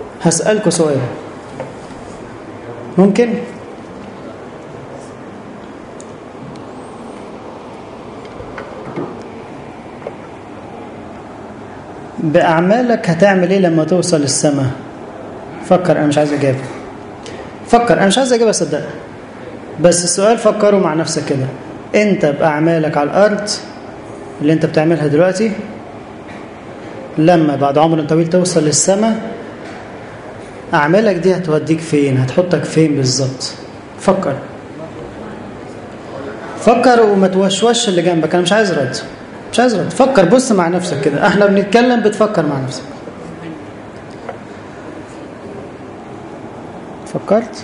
هسألكوا سؤال ممكن بأعمالك هتعمل إيه لما توصل السماء فكر أنا مش عايز أجابة فكر أنا مش عايز أجابة صدق بس السؤال فكروا مع نفسك كده أنت بأعمالك على الأرض اللي أنت بتعملها دلوقتي لما بعد عمر طويل توصل للسماء أعمالك دي هتوديك فين هتحطك فين بالظبط فكر فكر وما توشوش اللي جنبك أنا مش عايز رد مش عايز رد فكر بص مع نفسك كده احنا بنتكلم بتفكر مع نفسك فكرت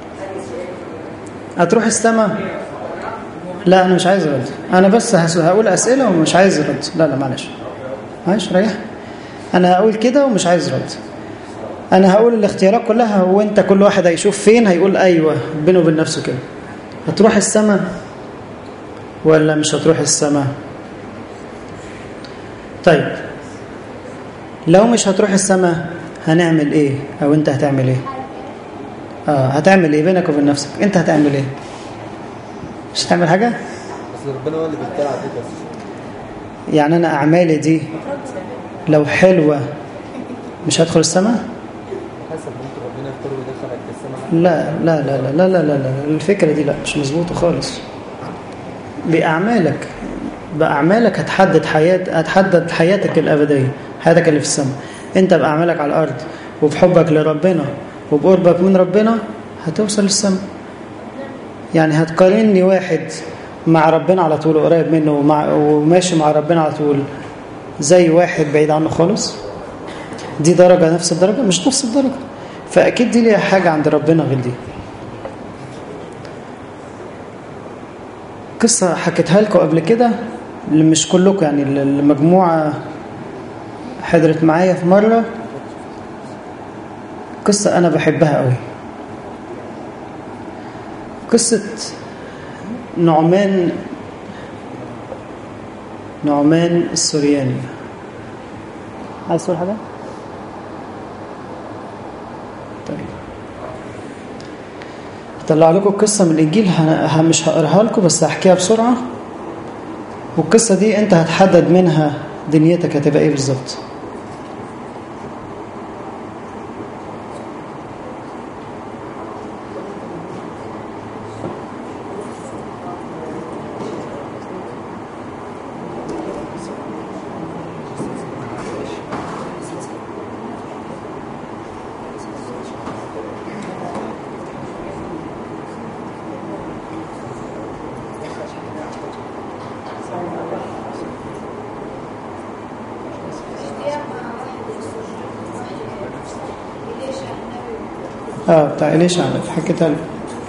هتروح السماء لا انا مش عايز رد انا بس هقول اسئله ومش عايز رد لا لا معلش معلش ريح انا هقول كده ومش عايز رد انا هقول الاختيارات كلها وانت كل واحد هيشوف فين هيقول ايوه بينه وبين نفسه كده هتروح السماء ولا مش هتروح السماء طيب لو مش هتروح السماء هنعمل ايه او انت هتعمل ايه اه هتعمل ايه بينك وبين نفسك انت هتعمل ايه مش هتعمل حاجه بس ربنا هو اللي بيطلع عليك بس يعني انا اعمالي دي لو حلوه مش هدخل السماء حسب ممكن ربنا يختار ويدخلك السماء لا لا لا لا لا لا لا, لا. الفكره دي لا مش مظبوطه خالص باعمالك باعمالك هتحدد حياه هتحدد حياتك الابديه حياتك اللي في السماء انت باعمالك على الارض وبحبك لربنا وبقربك من ربنا هتوصل للسماء يعني هتقارني واحد مع ربنا على طول قريب منه ومع وماشي مع ربنا على طول زي واحد بعيد عنه خالص دي درجة نفس الدرجة مش نفس الدرجة فأكيد دي ليها حاجة عند ربنا غير دي قصة حكيتها لكم قبل كده اللي مش كلكم يعني المجموعة حضرت معايا في مرة قصة أنا بحبها قوي قصة نعمان نعمان السورياني عايز تقول حاجة؟ طيب طلع لكم قصة من الإنجيل ه- مش هقراها لكم بس هحكيها بسرعة والقصة دي أنت هتحدد منها دنيتك هتبقى إيه بالظبط اه بتاع إليشع اللي حكيتها لكم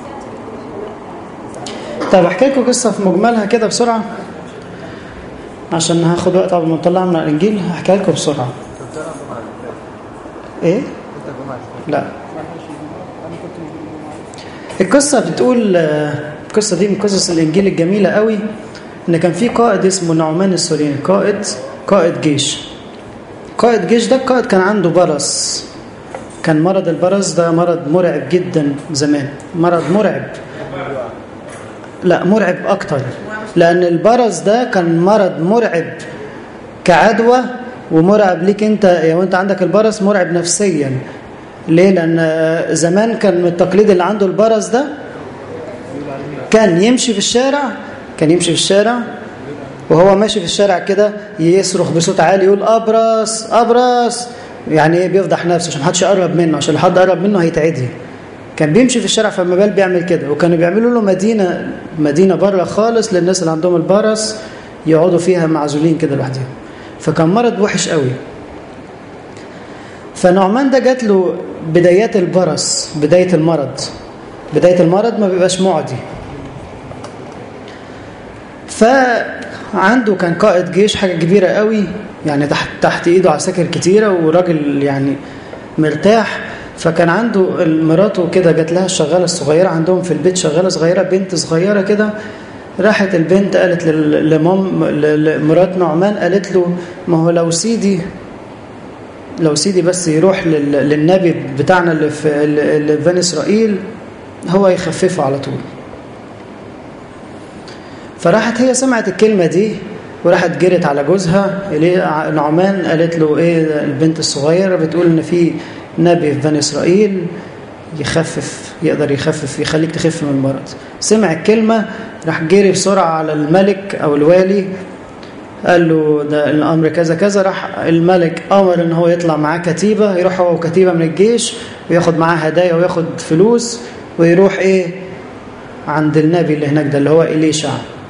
طيب احكي لكم قصة في مجملها كده بسرعة عشان هاخد وقت قبل ما نطلعها من الإنجيل هحكيها لكم بسرعة إيه؟ لا القصة بتقول آه، القصة دي من قصص الإنجيل الجميلة قوي إن كان في قائد اسمه نعمان السورياني قائد قائد جيش قائد جيش ده القائد كان عنده برص كان مرض البرص ده مرض مرعب جدا زمان مرض مرعب لا مرعب أكتر لأن البرص ده كان مرض مرعب كعدوى ومرعب ليك أنت لو أنت عندك البرص مرعب نفسيا ليه؟ لأن زمان كان من التقليد اللي عنده البرص ده كان يمشي في الشارع كان يمشي في الشارع وهو ماشي في الشارع كده يصرخ بصوت عالي يقول أبرص أبرص يعني ايه بيفضح نفسه عشان محدش يقرب منه عشان لو حد قرب منه هيتعدي كان بيمشي في الشارع فما بال بيعمل كده وكانوا بيعملوا له مدينة مدينة بره خالص للناس اللي عندهم البرص يقعدوا فيها معزولين كده لوحدهم فكان مرض وحش قوي فنعمان ده جات له بدايات البرص بداية المرض بداية المرض ما بيبقاش معدي فعنده كان قائد جيش حاجة كبيرة قوي يعني تحت تحت ايده عساكر كتيرة وراجل يعني مرتاح فكان عنده مراته كده جات لها الشغالة الصغيرة عندهم في البيت شغالة صغيرة بنت صغيرة كده راحت البنت قالت لل- لمام ل- لمرات نعمان قالت له ما هو لو سيدي لو سيدي بس يروح لل- للنبي بتاعنا اللي في, اللي في بني إسرائيل هو يخففه على طول فراحت هي سمعت الكلمة دي وراحت جرت على جوزها إليه نعمان قالت له ايه البنت الصغيرة بتقول ان في نبي في بني إسرائيل يخفف يقدر يخفف يخليك تخف من المرض سمع الكلمة راح جري بسرعة على الملك أو الوالي قال له ده الأمر كذا كذا راح الملك أمر إن هو يطلع معاه كتيبة يروح هو وكتيبة من الجيش وياخد معاه هدايا وياخد فلوس ويروح إيه عند النبي اللي هناك ده اللي هو إليشع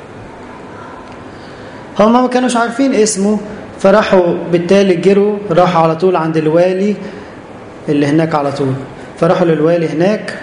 هم ما كانوش عارفين اسمه فراحوا بالتالي جروا راحوا على طول عند الوالي اللي هناك على طول فراحوا للوالي هناك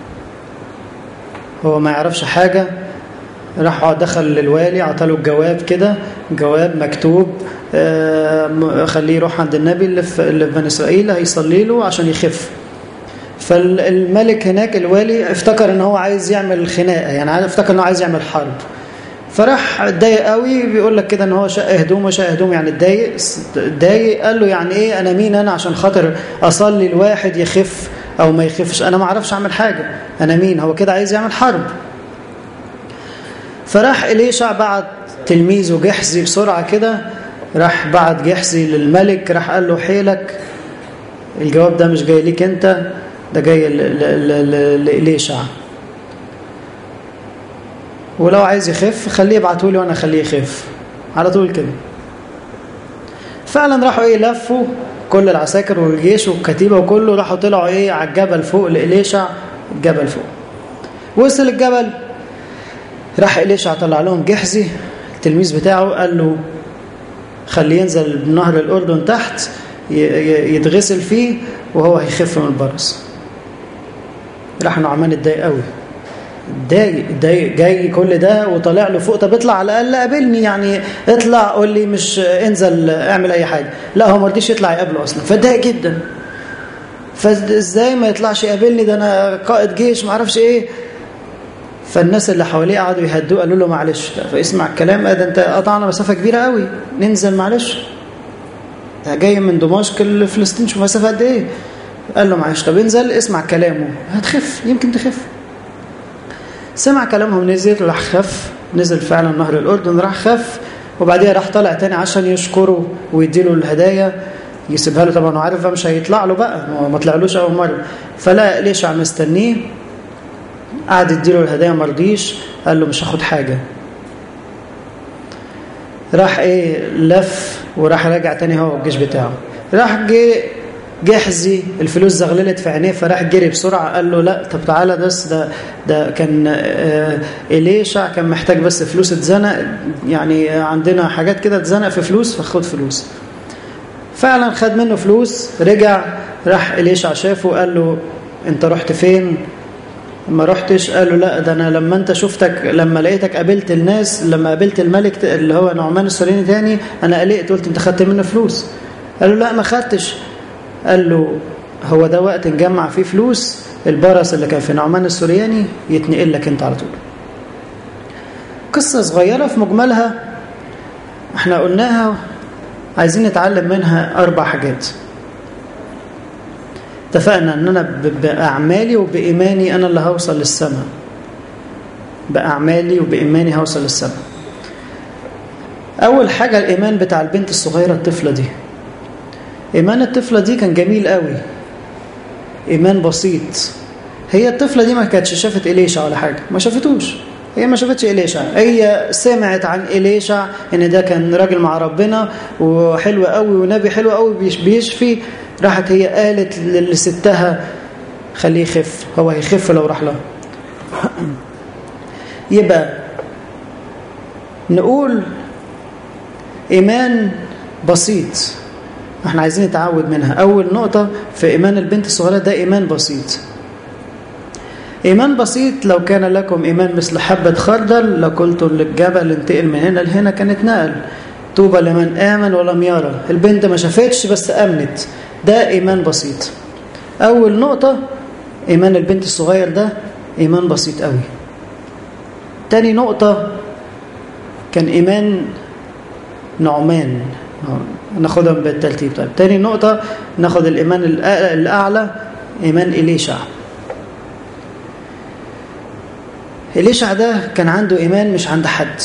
هو ما يعرفش حاجة راح دخل للوالي عطاله الجواب كده جواب مكتوب آه، م- خليه يروح عند النبي اللي في اللي في بني إسرائيل هيصلي له عشان يخف فالملك هناك الوالي افتكر ان هو عايز يعمل خناقه يعني عايز- افتكر ان هو عايز يعمل حرب فراح اتضايق قوي بيقول لك كده ان هو شق هدومه شق هدومه يعني اتضايق اتضايق قال له يعني ايه انا مين انا عشان خاطر اصلي الواحد يخف او ما يخفش انا ما اعرفش اعمل حاجه انا مين هو كده عايز يعمل حرب فراح إليشع بعت تلميذه جحزي بسرعة كده راح بعت جحزي للملك راح قال له حيلك الجواب ده مش جاي ليك انت ده جاي ل- ل- ل- ل- لإليشع ولو عايز يخف خليه يبعته لي وانا اخليه يخف على طول كده فعلا راحوا ايه لفوا كل العساكر والجيش والكتيبه وكله راحوا طلعوا ايه على الجبل فوق لإليشع الجبل فوق وصل الجبل راح إليشع طلع لهم جحزي التلميذ بتاعه قال له خليه ينزل بنهر الأردن تحت ي- ي- يتغسل فيه وهو هيخف من البرص راح نعمان اتضايق قوي اتضايق اتضايق جاي كل ده وطالع له فوق طب اطلع على الاقل قابلني يعني اطلع قول لي مش انزل اعمل اي حاجه لا هو ما رضيش يطلع يقابله اصلا فاتضايق جدا فازاي ما يطلعش يقابلني ده انا قائد جيش ما اعرفش ايه فالناس اللي حواليه قعدوا يهدوه قالوا له معلش فاسمع الكلام آه ده انت قطعنا مسافه كبيره قوي ننزل معلش ده جاي من دمشق لفلسطين شوف مسافه قد ايه قال له معلش طب انزل اسمع كلامه هتخف يمكن تخف سمع كلامهم نزل راح خف نزل فعلا نهر الاردن راح خف وبعديها راح طالع تاني عشان يشكره ويديله الهدايا يسيبها له طبعا وعارف بقى مش هيطلع له بقى هو ما طلعلوش اول مره فلا ليش عم مستنيه قعد يديله الهدايا ما رضيش قال له مش هاخد حاجه راح ايه لف وراح راجع تاني هو والجيش بتاعه راح جه جحزي الفلوس زغللت في عينيه فراح جري بسرعه قال له لا طب تعالى بس ده ده كان آه إليشع كان محتاج بس فلوس اتزنق يعني عندنا حاجات كده اتزنق في فلوس فخد فلوس فعلا خد منه فلوس رجع راح إليشع شافه قال له انت رحت فين ما رحتش قال له لا ده انا لما انت شفتك لما لقيتك قابلت الناس لما قابلت الملك اللي هو نعمان السوريني تاني انا قلقت قلت انت خدت منه فلوس قال له لا ما خدتش قال له هو ده وقت نجمع فيه فلوس البرص اللي كان في نعمان السورياني يتنقل لك انت على طول قصة صغيرة في مجملها احنا قلناها عايزين نتعلم منها أربع حاجات اتفقنا ان انا باعمالي وبايماني انا اللي هوصل للسماء باعمالي وبايماني هوصل للسماء اول حاجه الايمان بتاع البنت الصغيره الطفله دي ايمان الطفله دي كان جميل قوي ايمان بسيط هي الطفله دي ما كانتش شافت اليشع ولا حاجه ما شافتوش هي ما شافتش إليشع هي سمعت عن إليشع إن ده كان راجل مع ربنا وحلو قوي ونبي حلو قوي بيشفي راحت هي قالت لستها خليه يخف هو هيخف لو راح لها يبقى نقول إيمان بسيط احنا عايزين نتعود منها أول نقطة في إيمان البنت الصغيرة ده إيمان بسيط إيمان بسيط لو كان لكم إيمان مثل حبة خردل لقلتم للجبل انتقل من هنا لهنا كانت نقل طوبى لمن آمن ولم يرى البنت ما شافتش بس أمنت ده إيمان بسيط أول نقطة إيمان البنت الصغير ده إيمان بسيط قوي تاني نقطة كان إيمان نعمان ناخدهم بالترتيب طيب تاني نقطة ناخد الإيمان الأ- الأعلى إيمان إليشع إليشع ده كان عنده إيمان مش عند حد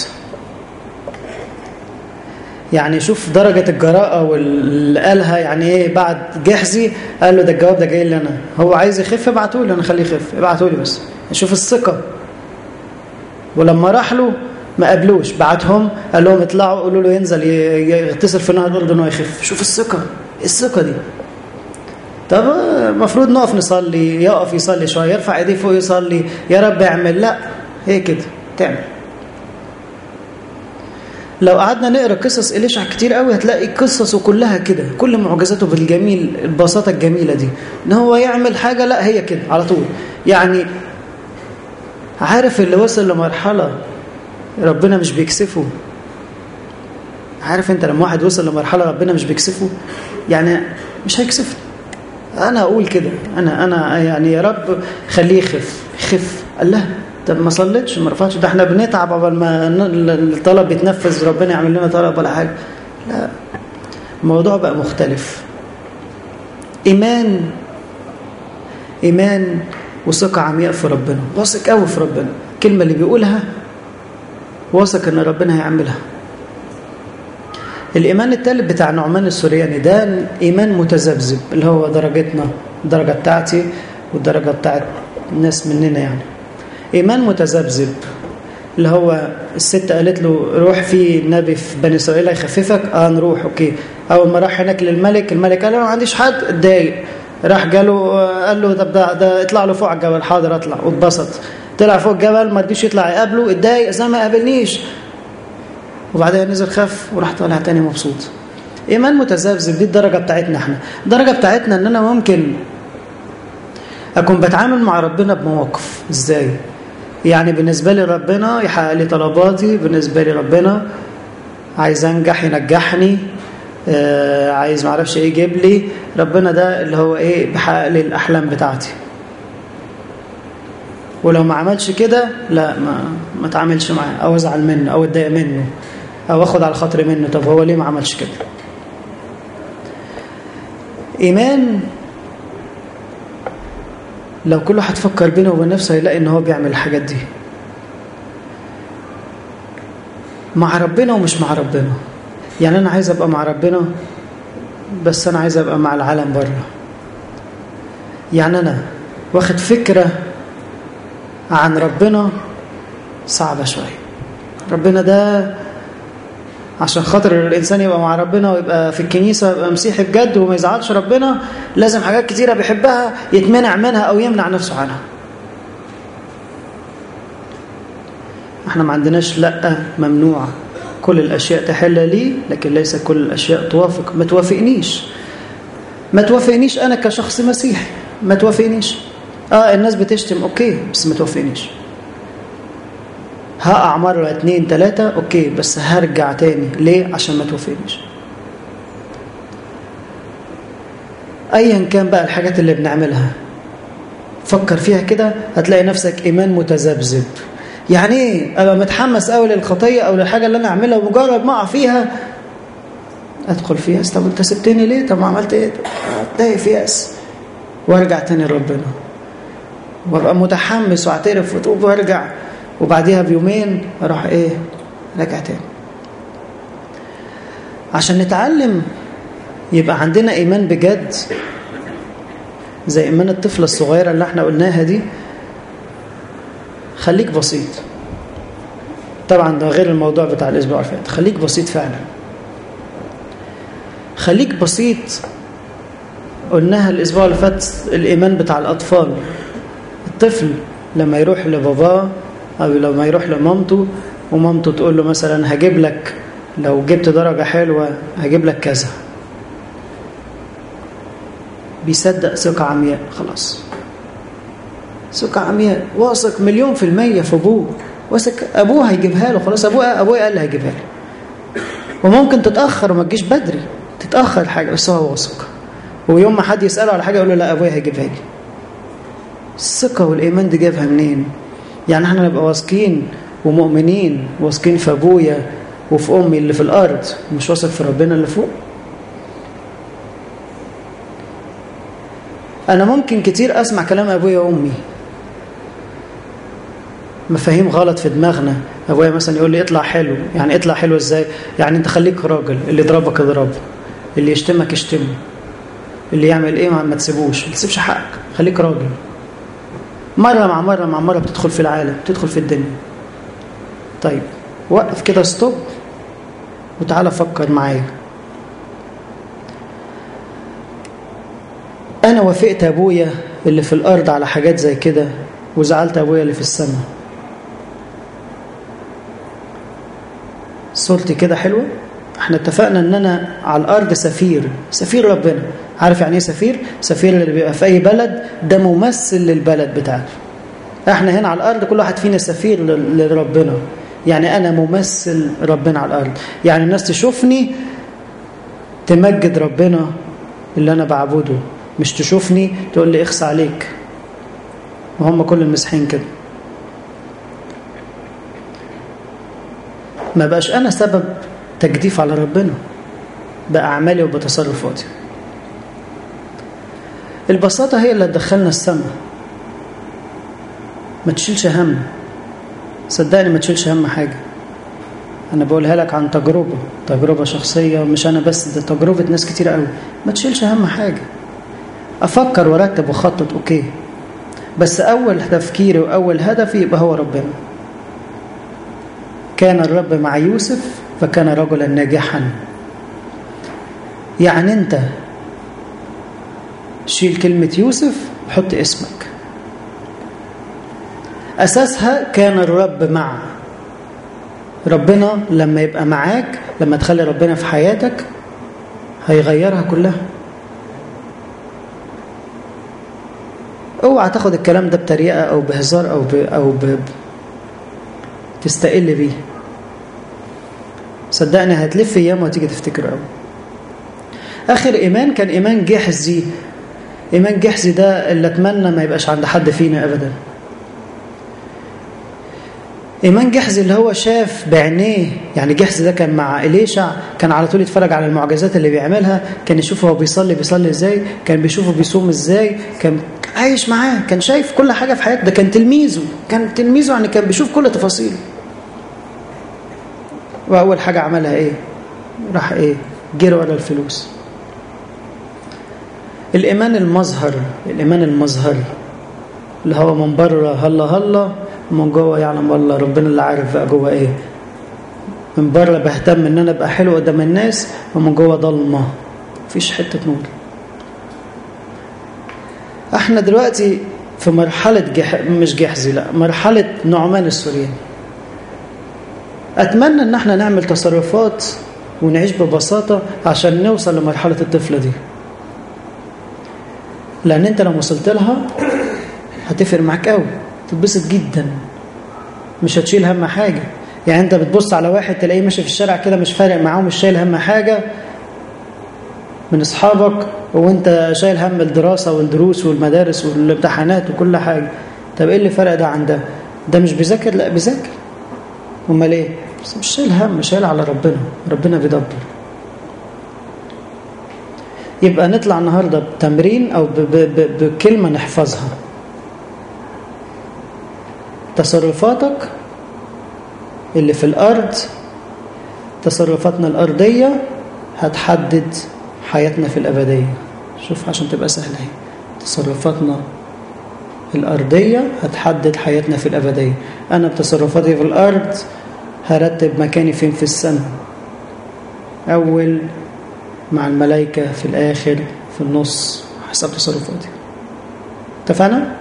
يعني شوف درجة الجراءة واللي قالها يعني ايه بعد جحزي قال له ده الجواب ده جاي لي انا هو عايز يخف ابعته لي انا خليه يخف ابعته لي بس شوف الثقة ولما راح له ما قابلوش بعتهم قال لهم اطلعوا قولوا له ينزل ي- يغتسل في نهر الاردن ويخف شوف الثقة إيه الثقة دي طب المفروض نقف نصلي يقف يصلي شويه يرفع ايديه فوق يصلي يا رب اعمل لا هي كده تعمل لو قعدنا نقرا قصص إليشع كتير قوي هتلاقي قصصه كلها كده كل معجزاته بالجميل البساطه الجميله دي ان هو يعمل حاجه لا هي كده على طول يعني عارف اللي وصل لمرحله ربنا مش بيكسفه عارف انت لما واحد وصل لمرحله ربنا مش بيكسفه يعني مش هيكسفني انا اقول كده انا انا يعني يا رب خليه يخف يخف قال لا طب ما صليتش ما رفعتش ده احنا بنتعب قبل ما ن- الطلب يتنفذ ربنا يعمل لنا طلب ولا حاجه لا الموضوع بقى مختلف ايمان ايمان وثقه عمياء في ربنا واثق قوي في ربنا الكلمه اللي بيقولها واثق ان ربنا هيعملها الإيمان التالت بتاع نعمان السورياني ده إيمان متذبذب اللي هو درجتنا الدرجة بتاعتي والدرجة بتاعت الناس مننا يعني إيمان متذبذب اللي هو الست قالت له روح في نبي في بني إسرائيل هيخففك اه نروح اوكي أول ما راح هناك للملك الملك قال له أنا ما عنديش حد اتضايق راح جاله قال له طب ده, ده اطلع له فوق على الجبل حاضر اطلع واتبسط طلع فوق الجبل ما رضيش يطلع يقابله اتضايق زي ما قابلنيش وبعدها نزل خف وراح طالع تاني مبسوط ايمان متذبذب دي الدرجه بتاعتنا احنا الدرجه بتاعتنا ان انا ممكن اكون بتعامل مع ربنا بمواقف ازاي يعني بالنسبه لي ربنا يحقق لي طلباتي بالنسبه لي ربنا عايز انجح ينجحني آه عايز معرفش ايه يجيب لي ربنا ده اللي هو ايه بيحقق لي الاحلام بتاعتي ولو ما عملش كده لا ما ما اتعاملش معاه او ازعل منه او اتضايق منه او اخد على خاطري منه طب هو ليه ما عملش كده ايمان لو كل واحد فكر بينه وبين نفسه هيلاقي ان هو بيعمل الحاجات دي مع ربنا ومش مع ربنا يعني انا عايز ابقى مع ربنا بس انا عايز ابقى مع العالم بره يعني انا واخد فكره عن ربنا صعبة شوية ربنا ده عشان خاطر الإنسان يبقى مع ربنا ويبقى في الكنيسة ويبقى مسيحي بجد وما يزعلش ربنا لازم حاجات كتيرة بيحبها يتمنع منها أو يمنع نفسه عنها احنا ما عندناش لا ممنوع كل الأشياء تحل لي لكن ليس كل الأشياء توافق ما توافقنيش ما توافقنيش أنا كشخص مسيحي ما توافقنيش اه الناس بتشتم اوكي بس ما توافقنيش هقع مرة اتنين تلاتة اوكي بس هرجع تاني ليه عشان ما توافقنيش ايا كان بقى الحاجات اللي بنعملها فكر فيها كده هتلاقي نفسك ايمان متذبذب يعني ايه ابقى متحمس قوي للخطيه او للحاجه اللي انا اعملها ومجرد ما اقع فيها ادخل في ياس طب انت سبتني ليه طب ما عملت ايه اتضايق في ياس وارجع تاني لربنا وابقى متحمس واعترف واتوب وارجع وبعديها بيومين اروح ايه راجع تاني عشان نتعلم يبقى عندنا ايمان بجد زي ايمان الطفله الصغيره اللي احنا قلناها دي خليك بسيط طبعا ده غير الموضوع بتاع الاسبوع اللي فات خليك بسيط فعلا خليك بسيط قلناها الاسبوع اللي فات الايمان بتاع الاطفال الطفل لما يروح لباباه او لما يروح لمامته ومامته تقول له مثلا هجيب لك لو جبت درجة حلوة هجيب لك كذا بيصدق ثقة عمياء خلاص ثقة عمياء واثق مليون في المية في أبوه واثق أبوه هيجيبها له خلاص أبوه أبوه قال لي هيجيبها لي وممكن تتأخر وما تجيش بدري تتأخر حاجة بس هو واثق ويوم ما حد يسأله على حاجة يقول له لا أبويا هيجيبها لي الثقة والإيمان دي جابها منين؟ يعني احنا نبقى واثقين ومؤمنين واثقين في أبويا وفي أمي اللي في الأرض مش واثق في ربنا اللي فوق أنا ممكن كتير أسمع كلام أبويا وأمي مفاهيم غلط في دماغنا أبويا مثلا يقول لي اطلع حلو يعني اطلع حلو إزاي يعني أنت خليك راجل اللي يضربك اضربه اللي يشتمك اشتمه اللي يعمل ايه ما تسيبوش ما تسيبش حقك خليك راجل مرة مع مرة مع مرة بتدخل في العالم بتدخل في الدنيا طيب وقف كده ستوب وتعالى فكر معايا أنا وافقت أبويا اللي في الأرض على حاجات زي كده وزعلت أبويا اللي في السماء صورتي كده حلوة احنا اتفقنا ان انا على الارض سفير سفير ربنا عارف يعني ايه سفير سفير اللي بيبقى في اي بلد ده ممثل للبلد بتاعته احنا هنا على الارض كل واحد فينا سفير لربنا يعني انا ممثل ربنا على الارض يعني الناس تشوفني تمجد ربنا اللي انا بعبده مش تشوفني تقول لي اخس عليك وهم كل المسيحيين كده ما بقاش انا سبب تجديف على ربنا بأعمالي وبتصرفاتي البساطة هي اللي تدخلنا السماء ما تشيلش هم صدقني ما تشيلش هم حاجة أنا بقولها لك عن تجربة تجربة شخصية مش أنا بس ده تجربة ناس كتير قوي ما تشيلش هم حاجة أفكر وأرتب وأخطط أوكي بس أول تفكيري وأول هدفي يبقى هو ربنا كان الرب مع يوسف فكان رجلا ناجحا يعني انت شيل كلمة يوسف وحط اسمك أساسها كان الرب مع ربنا لما يبقى معاك لما تخلي ربنا في حياتك هيغيرها كلها اوعى تاخد الكلام ده بتريقة أو بهزار أو ب... أو ب... تستقل بيه صدقني هتلف ايام وهتيجي تفتكر قوي اخر ايمان كان ايمان جحزي ايمان جحزي ده اللي اتمنى ما يبقاش عند حد فينا ابدا ايمان جحزي اللي هو شاف بعينيه يعني جحزي ده كان مع اليشع كان على طول يتفرج على المعجزات اللي بيعملها كان يشوفه هو بيصلي بيصلي ازاي كان بيشوفه بيصوم ازاي كان عايش معاه كان شايف كل حاجه في حياته ده كان تلميذه كان تلميذه يعني كان بيشوف كل تفاصيله وأول حاجة عملها إيه راح إيه جري ورا الفلوس الإيمان المظهر الإيمان المظهر اللي هو من بره هلا هلا ومن جوه يعلم الله ربنا اللي عارف بقى جوه إيه من بره بهتم إن أنا أبقى حلو قدام الناس ومن جوه ضلمة مفيش حتة نور احنا دلوقتي في مرحلة جح... مش جحزي لا مرحلة نعمان السورياني أتمنى أن احنا نعمل تصرفات ونعيش ببساطة عشان نوصل لمرحلة الطفلة دي لأن أنت لو وصلت لها هتفرق معاك قوي تتبسط جدا مش هتشيل هم حاجة يعني أنت بتبص على واحد تلاقيه ماشي في الشارع كده مش فارق معاه مش شايل هم حاجة من أصحابك وأنت شايل هم الدراسة والدروس والمدارس والامتحانات وكل حاجة طب إيه اللي فرق ده عن ده ده مش بيذاكر لا بيذاكر امال ايه بس مش شايل هم شايل على ربنا ربنا بيدبر يبقى نطلع النهارده بتمرين او بكلمه نحفظها تصرفاتك اللي في الارض تصرفاتنا الارضيه هتحدد حياتنا في الابديه شوف عشان تبقى سهله اهي تصرفاتنا الأرضية هتحدد حياتنا في الأبدية أنا بتصرفاتي في الأرض هرتب مكاني فين في السماء أول مع الملائكة في الآخر في النص حسب تصرفاتي اتفقنا؟